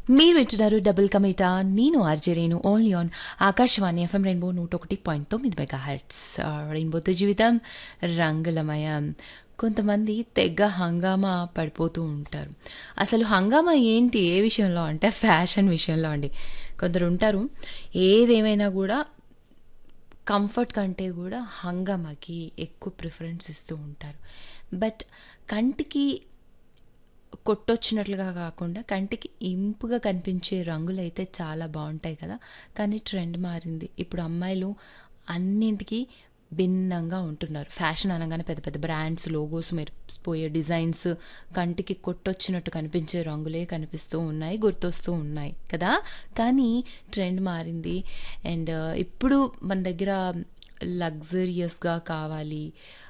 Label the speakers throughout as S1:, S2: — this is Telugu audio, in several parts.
S1: మీరు వింటున్నారు డబుల్ కమిటా నేను RJ Renu only on Akashvani FM rainbow నూట ఒకటి పాయింట్ తొమ్మిది మెగా హెడ్స్ రెయిన్బోతో జీవితం రంగులమయం కొంతమంది తెగ హంగామా పడిపోతూ ఉంటారు అసలు హంగామా ఏంటి ఏ విషయంలో అంటే ఫ్యాషన్ విషయంలో అండి కొందరు ఉంటారు ఏదేమైనా కూడా కంఫర్ట్ కంటే కూడా హంగామాకి ఎక్కువ ప్రిఫరెన్స్ ఇస్తూ ఉంటారు బట్ కంటికి కొట్టొచ్చినట్లుగా కాకుండా కంటికి ఇంపుగా కనిపించే రంగులు అయితే చాలా బాగుంటాయి కదా కానీ ట్రెండ్ మారింది ఇప్పుడు అమ్మాయిలు అన్నింటికి భిన్నంగా ఉంటున్నారు ఫ్యాషన్ అనగానే పెద్ద పెద్ద బ్రాండ్స్ లోగోస్ మెరిసిపోయే డిజైన్స్ కంటికి కొట్టొచ్చినట్టు కనిపించే రంగులే కనిపిస్తూ ఉన్నాయి గుర్తొస్తూ ఉన్నాయి కదా కానీ ట్రెండ్ మారింది అండ్ ఇప్పుడు మన దగ్గర లగ్జరియస్గా కావాలి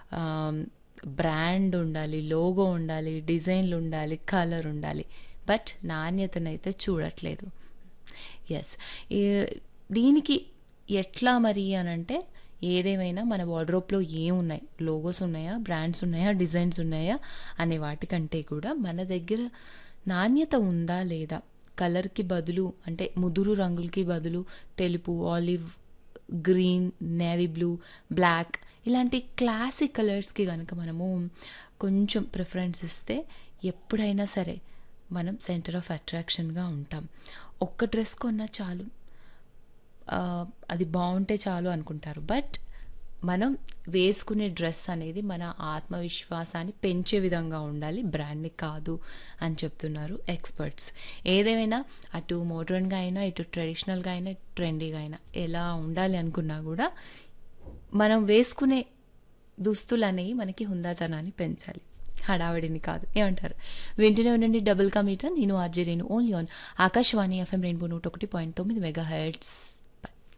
S1: బ్రాండ్ ఉండాలి లోగో ఉండాలి డిజైన్లు ఉండాలి కలర్ ఉండాలి బట్ నాణ్యతనైతే చూడట్లేదు ఎస్ దీనికి ఎట్లా మరి అని అంటే ఏదేమైనా మన వార్డ్రోప్లో ఏమున్నాయి లోగోస్ ఉన్నాయా బ్రాండ్స్ ఉన్నాయా డిజైన్స్ ఉన్నాయా అనే వాటికంటే కూడా మన దగ్గర నాణ్యత ఉందా లేదా కలర్కి బదులు అంటే ముదురు రంగులకి బదులు తెలుపు olive green navy blue black ఇలాంటి క్లాసిక్ కలర్స్కి కనుక మనము కొంచెం ప్రిఫరెన్స్ ఇస్తే ఎప్పుడైనా సరే మనం సెంటర్ ఆఫ్ అట్రాక్షన్గా ఉంటాం ఒక్క డ్రెస్ కొన్నా చాలు అది బాగుంటే చాలు అనుకుంటారు బట్ మనం వేసుకునే డ్రెస్ అనేది మన ఆత్మవిశ్వాసాన్ని పెంచే విధంగా ఉండాలి బ్రాండ్ని కాదు అని చెప్తున్నారు ఎక్స్పర్ట్స్ ఏదేమైనా అటు మోడర్న్గా అయినా ఇటు ట్రెడిషనల్గా అయినా ట్రెండీగా అయినా ఎలా ఉండాలి అనుకున్నా కూడా మనం వేసుకునే దుస్తులు అనేవి మనకి హుందాతనాన్ని పెంచాలి హడావిడిని కాదు ఏమంటారు వింటూనే ఉండండి డబుల్ కమీటర్ నేను RJ Renu only on Akashvani FM rainbow నూట ఒకటి పాయింట్ తొమ్మిది మెగా హెడ్స్